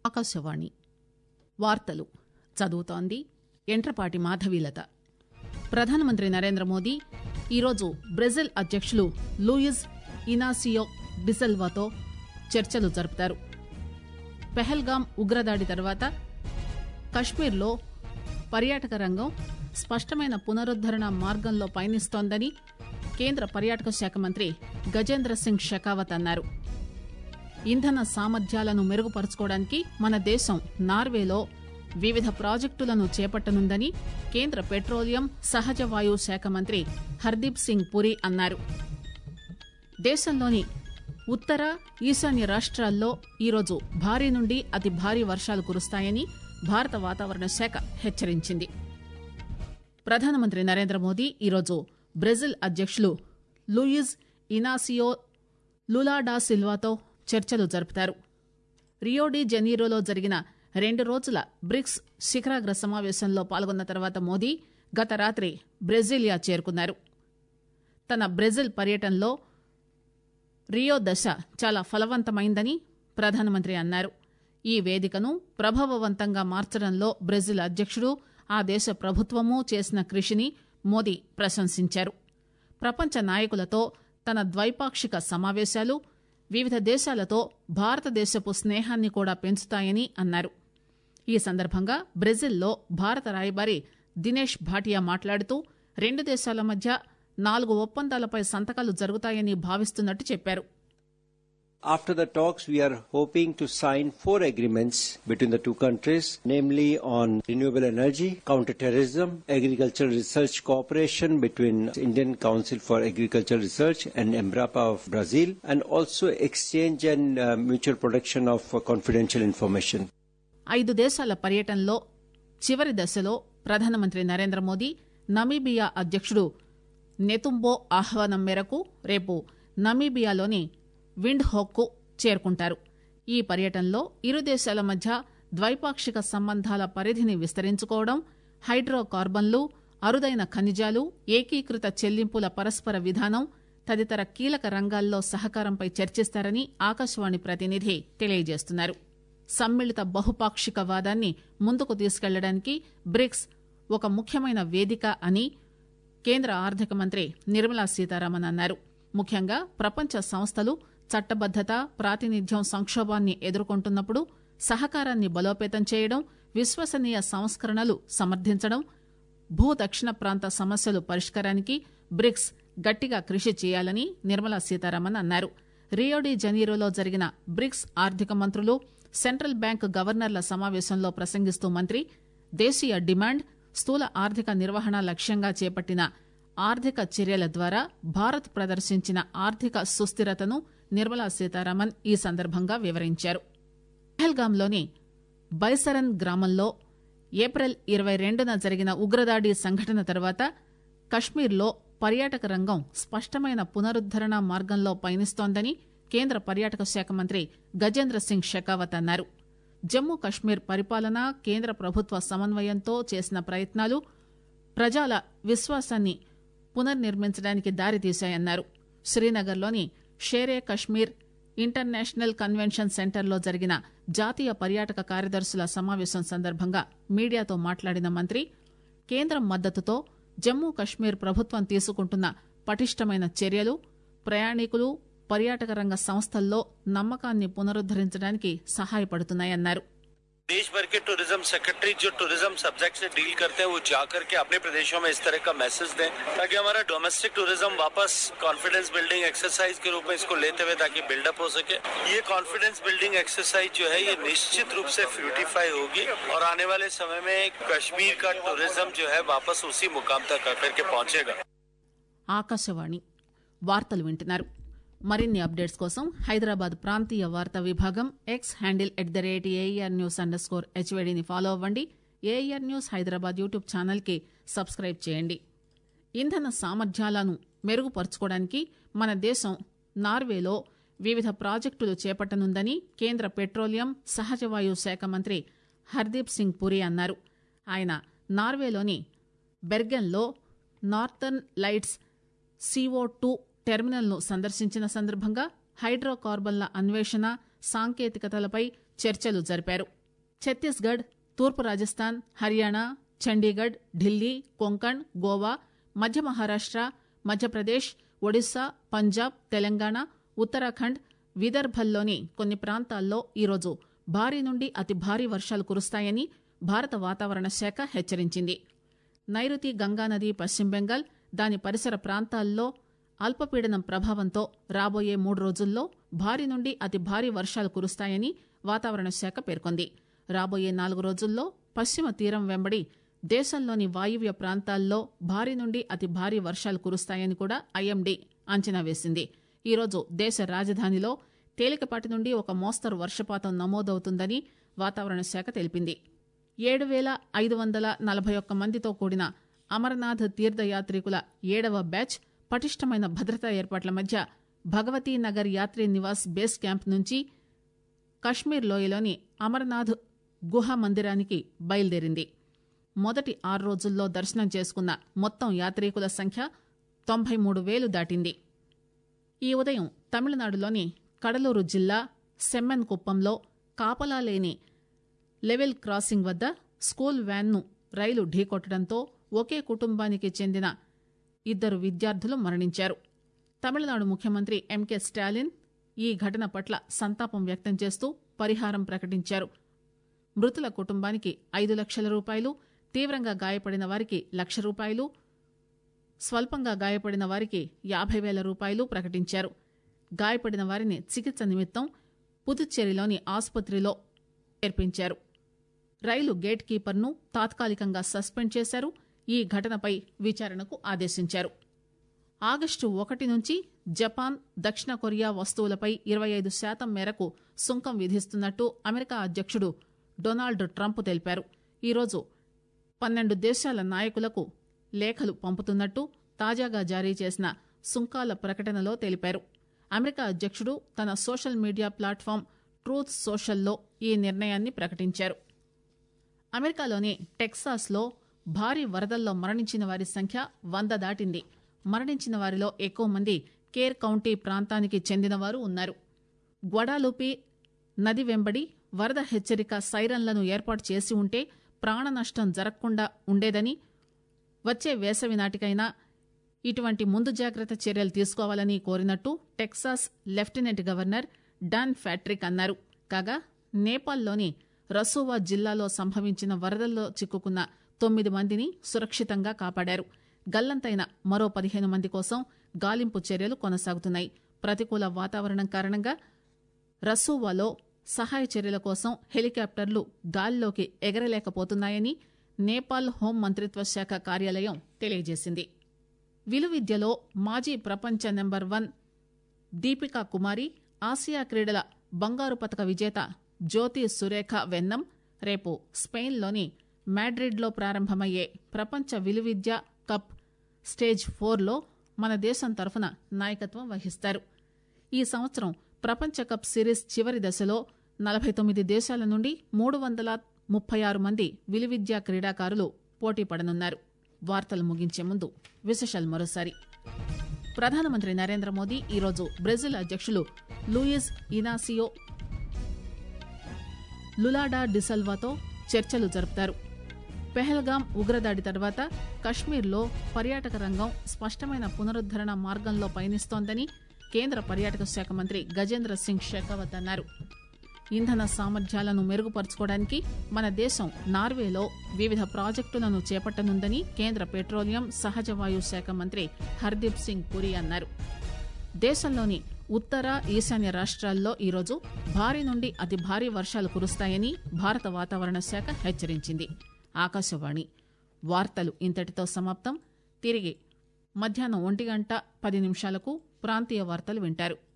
ఆకాశవాణి వార్తలు చదువుతోంది ఎంట్రపాటి మాధవీలత ప్రధానమంత్రి నరేంద్ర మోదీ ఈరోజు బ్రెజిల్ అధ్యక్షులు లూయిజ్ ఇనాసియో డిసెల్వాతో చర్చలు జరుపుతారు పెహల్గాం ఉగ్రదాడి తర్వాత కశ్మీర్లో పర్యాటక రంగం స్పష్టమైన పునరుద్దరణ మార్గంలో పయనిస్తోందని కేంద్ర పర్యాటక శాఖ మంత్రి గజేంద్ర సింగ్ షెకావత్ అన్నారు ఇంధన సామర్థ్యాలను మెరుగుపరుచుకోవడానికి మన దేశం నార్వేలో వివిధ ప్రాజెక్టులను చేపట్టనుందని కేంద్ర పెట్రోలియం సహజ వాయు శాఖ మంత్రి హర్దీప్ సింగ్ పురి అన్నారు దేశంలోని ఉత్తర ఈశాన్య రాష్ట్రాల్లో ఈరోజు భారీ నుండి అతి భారీ వర్షాలు కురుస్తాయని భారత వాతావరణ శాఖ హెచ్చరించింది ప్రధానమంత్రి నరేంద్ర మోదీ ఈరోజు బ్రెజిల్ అధ్యక్షులు లూయిజ్ ఇనాసియో లులా డా సిల్వాతో చర్చలు జరుపుతారు రియోడి జనీరోలో జరిగిన రెండు రోజుల బ్రిక్స్ శిఖరాగ్ర సమావేశంలో పాల్గొన్న తర్వాత మోదీ గత రాత్రి బ్రెజిలియా చేరుకున్నారు తన బ్రెజిల్ పర్యటనలో రియో దశ చాలా ఫలవంతమైందని ప్రధానమంత్రి అన్నారు ఈ వేదికను ప్రభావవంతంగా మార్చడంలో బ్రెజిల్ అధ్యక్షుడు ఆ దేశ ప్రభుత్వము చేసిన కృషిని మోదీ ప్రశంసించారు ప్రపంచ నాయకులతో తన ద్వైపాక్షిక సమావేశాలు వివిధ దేశాలతో భారతదేశపు స్నేహాన్ని కూడా పెంచుతాయని అన్నారు ఈ సందర్భంగా బ్రెజిల్లో భారత రాయబారి దినేష్ భాటియా మాట్లాడుతూ రెండు దేశాల మధ్య నాలుగు ఒప్పందాలపై సంతకాలు జరుగుతాయని భావిస్తున్నట్టు చెప్పారు After the talks, we are hoping to sign four agreements between the two countries, namely on renewable energy, counterterrorism, agricultural research cooperation between Indian Council for Agricultural Research and Embrapa of Brazil, and also exchange and uh, mutual protection of uh, confidential information. ఐదు దేశాల పర్యటనలో చివరి దశలో ప్రధానమంత్రి Narendra Modi Namibia అధ్యక్షుడు నెతుంబో ఆహ్వానం మేరకు రేపు నమీబియాలోని విండ్ హోక్కు చేరుకుంటారు ఈ పర్యటనలో ఇరు దేశాల మధ్య ద్వైపాక్షిక సంబంధాల పరిధిని విస్తరించుకోవడం హైడ్రో కార్బన్లు అరుదైన ఖనిజాలు ఏకీకృత చెల్లింపుల పరస్పర విధానం తదితర కీలక రంగాల్లో సహకారంపై చర్చిస్తారని ఆకాశవాణి ప్రతినిధి తెలియజేస్తున్నారు సమ్మిళిత బహుపాక్షిక వాదాన్ని ముందుకు తీసుకెళ్లడానికి బ్రిక్స్ ఒక ముఖ్యమైన వేదిక అని కేంద్ర ఆర్థిక మంత్రి నిర్మలా సీతారామన్ అన్నారు ముఖ్యంగా ప్రపంచ సంస్థలు చట్టబద్దత ప్రాతినిధ్యం సంక్షోభాన్ని ఎదుర్కొంటున్నప్పుడు సహకారాన్ని బలోపేతం చేయడం విశ్వసనీయ సంస్కరణలు సమర్థించడం భూ దక్షిణ ప్రాంత సమస్యలు పరిష్కారానికి బ్రిక్స్ గట్టిగా కృషి చేయాలని నిర్మలా సీతారామన్ అన్నారు రియోడి జనీరోలో జరిగిన బ్రిక్స్ ఆర్థిక మంత్రులు సెంట్రల్ బ్యాంక్ గవర్నర్ల సమావేశంలో ప్రసంగిస్తూ మంత్రి దేశీయ డిమాండ్ స్థూల ఆర్థిక నిర్వహణ లక్ష్యంగా చేపట్టిన ఆర్థిక చర్యల ద్వారా భారత్ ప్రదర్శించిన ఆర్థిక సుస్థిరతను నిర్మలా సీతారామన్ ఈ సందర్భంగా వివరించారు పహల్గాంలోని బైసరన్ గ్రామంలో ఏప్రిల్ ఇరవై రెండున జరిగిన ఉగ్రదాడి సంఘటన తర్వాత కశ్మీర్లో పర్యాటక రంగం స్పష్టమైన పునరుద్దరణ మార్గంలో పయనిస్తోందని కేంద్ర పర్యాటక శాఖ మంత్రి గజేంద్ర సింగ్ షెకావత్ అన్నారు జమ్మూ కశ్మీర్ పరిపాలన కేంద్ర ప్రభుత్వ సమన్వయంతో చేసిన ప్రయత్నాలు ప్రజల విశ్వాసాన్ని పునర్నిర్మించడానికి దారితీశాయన్నారు శ్రీనగర్లోని షేరే కశ్మీర్ ఇంటర్నేషనల్ కన్వెన్షన్ సెంటర్లో జరిగిన జాతీయ పర్యాటక కార్యదర్శుల సమావేశం సందర్భంగా మీడియాతో మాట్లాడిన మంత్రి కేంద్రం మద్దతుతో జమ్మూ కశ్మీర్ ప్రభుత్వం తీసుకుంటున్న పటిష్టమైన చర్యలు ప్రయాణికులు పర్యాటక రంగ సంస్థల్లో నమ్మకాన్ని పునరుద్దరించడానికి సహాయపడుతున్నాయన్నారు देश भर के टूरिज्म सेक्रेटरी जो टूरिज्म सब्जेक्ट से डील करते हैं वो जाकर के अपने प्रदेशों में इस तरह का मैसेज दें ताकि हमारा डोमेस्टिक टूरिज्म वापस कॉन्फिडेंस बिल्डिंग एक्सरसाइज के रूप में इसको लेते हुए ताकि बिल्डअप हो सके ये कॉन्फिडेंस बिल्डिंग एक्सरसाइज जो है ये निश्चित रूप से फ्यूटिफाई होगी और आने वाले समय में कश्मीर का टूरिज्म जो है वापस उसी मुकाम तक आकर के पहुंचेगा ఆకాశవాణి వార్తలు వింటున్నారు మరిన్ని అప్డేట్స్ కోసం హైదరాబాద్ ప్రాంతీయ వార్తా విభాగం X handle at the rate AIR news underscore హెచ్వేడిని ఫాలో అవ్వండి AIR news Hyderabad YouTube channel కి సబ్స్క్రైబ్ చేయండి ఇంధన సామర్థ్యాలను మెరుగుపరుచుకోవడానికి మన దేశం నార్వేలో వివిధ ప్రాజెక్టులు చేపట్టనుందని కేంద్ర పెట్రోలియం సహజవాయు శాఖ మంత్రి హర్దీప్ సింగ్ పురి అన్నారు ఆయన నార్వేలోని బెర్గెన్లో నార్థర్న్ లైట్స్ సిఓ టూ టెర్మినల్ను సందర్శించిన సందర్భంగా హైడ్రోకార్బన్ల అన్వేషణ సాంకేతికతలపై చర్చలు జరిపారు ఛత్తీస్గఢ్ తూర్పు రాజస్థాన్ హర్యానా చండీగఢ్ ఢిల్లీ కొంకణ్ గోవా మధ్య మహారాష్ట మధ్యప్రదేశ్ ఒడిశా పంజాబ్ తెలంగాణ ఉత్తరాఖండ్ విదర్భల్లోని కొన్ని ప్రాంతాల్లో ఈరోజు భారీ నుండి అతి భారీ వర్షాలు కురుస్తాయని భారత వాతావరణ శాఖ హెచ్చరించింది నైరుతి గంగానది పశ్చిమ బెంగాల్ దాని పరిసర ప్రాంతాల్లో అల్పపీడనం ప్రభావంతో రాబోయే మూడు రోజుల్లో భారీ నుండి అతి భారీ వర్షాలు కురుస్తాయని వాతావరణ శాఖ పేర్కొంది రాబోయే నాలుగు రోజుల్లో పశ్చిమ తీరం వెంబడి దేశంలోని వాయువ్య ప్రాంతాల్లో భారీ నుండి అతి భారీ వర్షాలు కురుస్తాయని కూడా ఐఎండీ అంచనా వేసింది ఈరోజు దేశ రాజధానిలో తేలికపాటి నుండి ఒక మోస్తరు వర్షపాతం నమోదవుతుందని వాతావరణ శాఖ తెలిపింది ఏడు వేల ఐదు వందల నలభై ఒక్క మందితో కూడిన అమర్నాథ్ తీర్థయాత్రికుల ఏడవ బ్యాచ్ పటిష్టమైన భద్రతా ఏర్పాట్ల మధ్య భగవతీ నగర్ యాత్రి నివాస్ బేస్ క్యాంప్ నుంచి కశ్మీర్ లోయలోని అమర్నాథ్ గుహ మందిరానికి బయలుదేరింది మొదటి ఆరు రోజుల్లో దర్శనం చేసుకున్న మొత్తం యాత్రికుల సంఖ్య తొంభై మూడు వేలు దాటింది ఈ ఉదయం తమిళనాడులోని కడలూరు జిల్లా సెమ్మెన్ కుప్పంలో కాపలా లేని లెవెల్ క్రాసింగ్ వద్ద స్కూల్ వ్యాన్ను రైలు ఢీకొట్టడంతో ఒకే కుటుంబానికి చెందిన ఇద్దరు విద్యార్థులు మరణించారు తమిళనాడు ముఖ్యమంత్రి ఎంకే స్టాలిన్ ఈ ఘటన పట్ల సంతాపం వ్యక్తం చేస్తూ పరిహారం ప్రకటించారు మృతుల కుటుంబానికి ఐదు లక్షల రూపాయలు తీవ్రంగా గాయపడిన వారికి లక్ష రూపాయలు స్వల్పంగా గాయపడిన వారికి యాభై వేల రూపాయలు ప్రకటించారు గాయపడిన వారిని చికిత్స నిమిత్తం పుదుచ్చేరిలోని ఆసుపత్రిలో చేర్పించారు రైలు గేట్ కీపర్ను తాత్కాలికంగా సస్పెండ్ చేశారు ఈ ఘటనపై విచారణకు ఆదేశించారు ఆగస్టు ఒకటి నుంచి జపాన్ దక్షిణ కొరియా వస్తువులపై ఇరవై ఐదు శాతం మేరకు సుంకం విధిస్తున్నట్టు అమెరికా అధ్యక్షుడు డొనాల్డ్ ట్రంప్ తెలిపారు ఈరోజు పన్నెండు దేశాల నాయకులకు లేఖలు పంపుతున్నట్టు తాజాగా జారీ చేసిన సుంకాల ప్రకటనలో తెలిపారు అమెరికా అధ్యక్షుడు తన సోషల్ మీడియా ప్లాట్ఫామ్ ట్రూత్ సోషల్లో ఈ నిర్ణయాన్ని ప్రకటించారు అమెరికాలోని టెక్సాస్లో భారీ వరదల్లో మరణించిన వారి సంఖ్య వంద దాటింది మరణించిన వారిలో ఎక్కువ మంది కేర్ కౌంటీ ప్రాంతానికి చెందినవారు ఉన్నారు గ్వడాలుపి నది వెంబడి వరద హెచ్చరిక సైరన్లను ఏర్పాటు చేసి ఉంటే ప్రాణ నష్టం జరగకుండా ఉండేదని వచ్చే వేసవి నాటికైనా ఇటువంటి ముందు జాగ్రత్త చర్యలు తీసుకోవాలని కోరినట్టు Texas lieutenant governor Dan Patrick అన్నారు కాగా నేపాల్లోని రసూవా జిల్లాలో సంభవించిన వరదల్లో చిక్కుకున్న తొమ్మిది మందిని సురక్షితంగా కాపాడారు గల్లంతైన మరో పదిహేను మంది కోసం గాలింపు చర్యలు కొనసాగుతున్నాయి ప్రతికూల వాతావరణం కారణంగా రసూవాలో సహాయ చర్యల కోసం హెలికాప్టర్లు గాలిలోకి ఎగరలేకపోతున్నాయని నేపాల్ హోం మంత్రిత్వ శాఖ కార్యాలయం తెలియజేసింది విలువిద్యలో మాజీ ప్రపంచ number one Deepika Kumari Asia క్రీడల బంగారు పతక విజేత జ్యోతి సురేఖ వెన్నం రేపు స్పెయిన్లోని మాడ్రిడ్లో ప్రారంభమయ్యే ప్రపంచ విలువిద్య కప్ స్టేజ్ ఫోర్లో మన దేశం తరఫున నాయకత్వం వహిస్తారు ఈ సంవత్సరం ప్రపంచ కప్ సిరీస్ చివరి దశలో నలభై తొమ్మిది దేశాల నుండి మూడు వందల ముప్పై ఆరు మంది విలువిద్యా క్రీడాకారులు పోటీ పడనున్నారు వార్తలు ముగించే ముందు విశేషాలు మరోసారి ప్రధానమంత్రి నరేంద్ర మోదీ ఈరోజు బ్రెజిల్ అధ్యక్షులు లూయిజ్ ఇనాసియో లులాడా డిసల్వాతో చర్చలు జరుపుతారు పెహల్గాం ఉగ్రదాడి తర్వాత కశ్మీర్లో పర్యాటక రంగం స్పష్టమైన పునరుద్దరణ మార్గంలో పయనిస్తోందని కేంద్ర పర్యాటక శాఖ మంత్రి గజేంద్ర సింగ్ షెకావత్ అన్నారు ఇంధన సామర్థ్యాలను మెరుగుపరచుకోవడానికి మన దేశం నార్వేలో వివిధ ప్రాజెక్టులను చేపట్టనుందని కేంద్ర పెట్రోలియం సహజ వాయు శాఖ మంత్రి హర్దీప్ సింగ్ పురి అన్నారు దేశంలోని ఉత్తర ఈశాన్య రాష్ట్రాల్లో ఈరోజు భారీ నుండి అతి భారీ వర్షాలు కురుస్తాయని భారత వాతావరణ శాఖ హెచ్చరించింది ఆకాశవాణి వార్తలు ఇంతటితో సమాప్తం తిరిగి మధ్యాహ్నం ఒంటి గంట పది నిమిషాలకు ప్రాంతీయ వార్తలు వింటారు